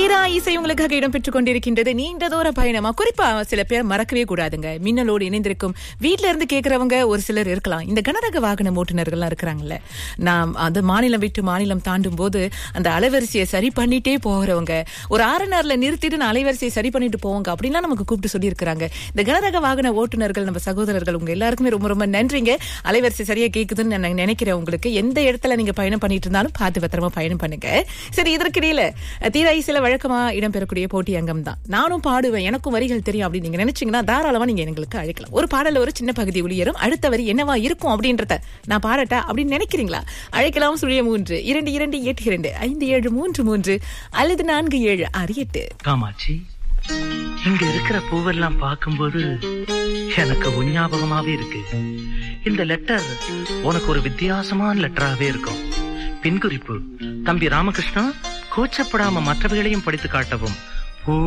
தீரா இசை உங்களுக்காக இடம்பெற்றுக் கொண்டிருக்கின்றது நீண்ட தூர பயணமா குறிப்பா சில பேர் மறக்கவே கூடாதுங்க மின்னலோடு இணைந்திருக்கும் வீட்ல இருந்து கேக்குறவங்க ஒரு சிலர் இருக்கலாம் இந்த கனரக வாகன ஓட்டுநர்கள்லாம் இருக்கிறாங்கல்ல நாம் அந்த மாநிலம் விட்டு மாநிலம் தாண்டும் போது அந்த அலைவரிசையை சரி பண்ணிட்டே போகிறவங்க ஒரு ஆர்என்ஆர்ல நிறுத்திட்டு நான் அலைவரிசையை சரி பண்ணிட்டு போவாங்க அப்படின்லாம் நமக்கு கூப்பிட்டு சொல்லி இருக்கிறாங்க இந்த கனரக வாகன ஓட்டுநர்கள் நம்ம சகோதரர்கள் உங்க எல்லாருக்குமே ரொம்ப ரொம்ப நன்றிங்க அலைவரிசை சரியா கேக்குதுன்னு நான் நினைக்கிறேன் உங்களுக்கு எந்த இடத்துல நீங்க பயணம் பண்ணிட்டு இருந்தாலும் பார்த்து பத்திரமா பயணம் பண்ணுங்க சரி இதற்கிடையில தீரா இசையில வழக்கமா இடம்பெறக்கூடிய போட்டி அங்கம் தான் நானும் பாடுவேன் எனக்கும் வரிகள் தெரியும் அப்படின்னு நீங்க நினைச்சீங்கன்னா தாராளமா நீங்க எங்களுக்கு அழைக்கலாம் ஒரு பாடல ஒரு சின்ன பகுதி ஒளியரும் அடுத்த வரி என்னவா இருக்கும் அப்படின்றத நான் பாடட்டா அப்படின்னு நினைக்கிறீங்களா அழைக்கலாம் சுழிய மூன்று இரண்டு இரண்டு எட்டு இரண்டு ஐந்து ஏழு மூன்று மூன்று அல்லது நான்கு ஏழு ஆறு எட்டு காமாட்சி இங்க இருக்கிற பூவெல்லாம் பார்க்கும்போது எனக்கு உன் ஞாபகமாவே இருக்கு இந்த லெட்டர் உனக்கு ஒரு வித்தியாசமான லெட்டராவே இருக்கும் பின்குறிப்பு தம்பி ராமகிருஷ்ணா கூச்சப்படாம மற்றவைகளையும் படித்து காட்டவும்